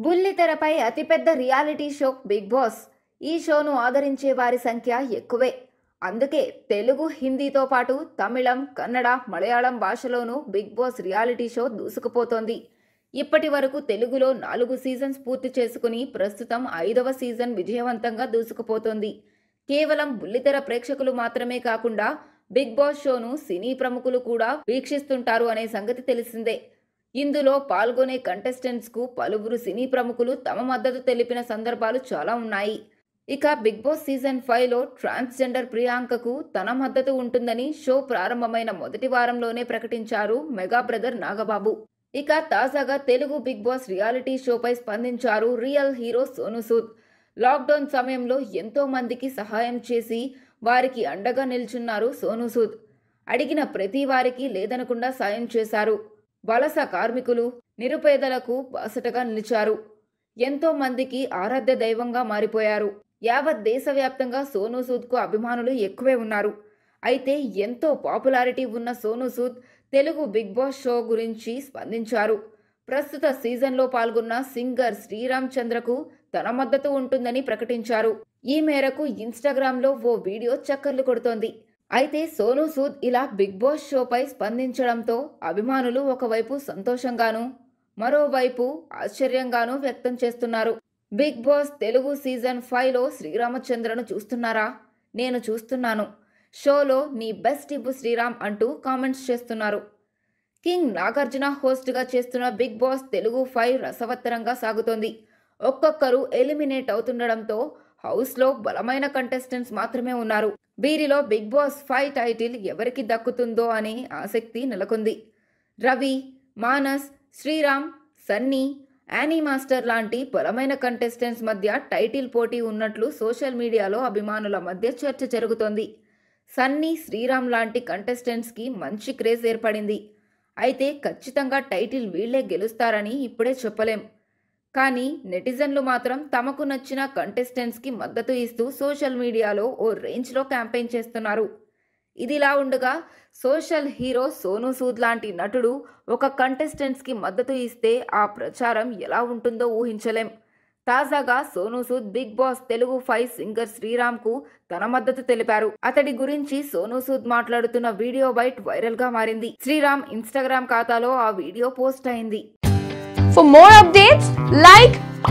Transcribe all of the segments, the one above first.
బుల్లితెరపై అతిపెద్ద reality show big boss ఈ షోను ఆదరించే వారి సంఖ్య ఎక్కువే అందుకే తెలుగు హిందీతో పాటు తమిళం కన్నడ మలయాళం భాషలోనూ బిగ్ బాస్ రియాలిటీ షో దూసుకుపోతోంది ఇప్పటి వరకు తెలుగులో నాలుగు సీజన్స్ పూర్తి చేసుకుని ప్రస్తుతం ఐదవ సీజన్ విజయవంతంగా దూసుకుపోతోంది కేవలం బుల్లితెర ప్రేక్షకులు మాత్రమే కాకుండా బిగ్ బాస్ షోను సినీ ప్రముఖులు కూడా వీక్షిస్తుంటారు అనే సంగతి తెలిసిందే ఇందులో పాల్గొనే కంటెస్టెంట్స్ కు పలువురు సినీ ప్రముఖులు తమ మద్దతు తెలిపిన సందర్భాలు చాలా ఉన్నాయి ఇక బిగ్ బాస్ సీజన్ ఫైవ్ లో ట్రాన్స్జెండర్ ప్రియాంకకు తన మద్దతు ఉంటుందని షో ప్రారంభమైన మొదటి వారంలోనే ప్రకటించారు మెగా బ్రదర్ నాగబాబు ఇక తాజాగా తెలుగు బిగ్ బాస్ రియాలిటీ షోపై స్పందించారు real hero Sonu Sood lockdown సమయంలో ఎంతో మందికి సహాయం చేసి వారికి అండగా నిల్చున్నారు సోను సూద్ అడిగిన ప్రతి వారికి లేదనకుండా సాయం చేశారు వలస కార్మికులు నిరుపేదలకు బాసటగా నిలిచారు ఎంతో మందికి ఆరాధ్య దైవంగా మారిపోయారు యావత్ దేశవ్యాప్తంగా సోనూ సూద్కు అభిమానులు ఎక్కువే ఉన్నారు అయితే ఎంతో పాపులారిటీ ఉన్న Sonu Sood Telugu Bigg Boss show గురించి స్పందించారు ప్రస్తుత సీజన్లో పాల్గొన్న సింగర్ శ్రీరామ్ చంద్రకు తన మద్దతు ఉంటుందని ప్రకటించారు ఈ మేరకు ఇన్స్టాగ్రామ్లో ఓ వీడియో చక్కర్లు కొడుతోంది అయితే సోనూ సూద్ ఇలా బిగ్ బాస్ షోపై స్పందించడంతో అభిమానులు ఒకవైపు సంతోషంగాను మరోవైపు ఆశ్చర్యంగానూ వ్యక్తం చేస్తున్నారు బిగ్ బాస్ తెలుగు సీజన్ ఫైవ్లో శ్రీరామచంద్రను చూస్తున్నారా నేను చూస్తున్నాను షోలో నీ బెస్ట్ ఇవ్వు శ్రీరామ్ అంటూ కామెంట్స్ చేస్తున్నారు కింగ్ నాగార్జున హోస్ట్గా చేస్తున్న బిగ్ బాస్ తెలుగు ఫైవ్ రసవత్తరంగా సాగుతోంది ఒక్కొక్కరు ఎలిమినేట్ అవుతుండడంతో హౌస్లో బలమైన కంటెస్టెంట్స్ మాత్రమే ఉన్నారు వీరిలో బిగ్ బాస్ ఫైవ్ టైటిల్ ఎవరికి దక్కుతుందో అనే ఆసక్తి నెలకొంది రవి మానస్ శ్రీరామ్ సన్నీ యానీ మాస్టర్ లాంటి బలమైన కంటెస్టెంట్స్ మధ్య టైటిల్ పోటీ ఉన్నట్లు సోషల్ మీడియాలో అభిమానుల మధ్య చర్చ జరుగుతోంది సన్నీ శ్రీరామ్ లాంటి కంటెస్టెంట్స్కి మంచి క్రేజ్ ఏర్పడింది అయితే ఖచ్చితంగా టైటిల్ వీళ్లే గెలుస్తారని ఇప్పుడే చెప్పలేం కానీ నెటిజన్లు మాత్రం తమకు నచ్చిన కంటెస్టెంట్స్కి మద్దతు ఇస్తూ సోషల్ మీడియాలో ఓ రేంజ్లో క్యాంపెయిన్ చేస్తున్నారు ఇదిలా ఉండగా సోషల్ హీరో సోనూ సూద్ లాంటి నటుడు ఒక కంటెస్టెంట్స్కి మద్దతు ఇస్తే ఆ ప్రచారం ఎలా ఉంటుందో ఊహించలేం తాజాగా Sonu Sood Bigg Boss Telugu five singer శ్రీరామ్కు తన మద్దతు తెలిపారు అతడి గురించి సోనూ సూద్ మాట్లాడుతున్న వీడియో బైట్ వైరల్ గా మారింది శ్రీరామ్ ఇన్స్టాగ్రామ్ ఖాతాలో ఆ వీడియో పోస్ట్ అయింది For more updates, like,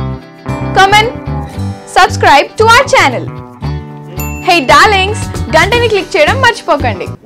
comment, subscribe to our channel. Hey darlings, గంటని click చేయడం మర్చిపోకండి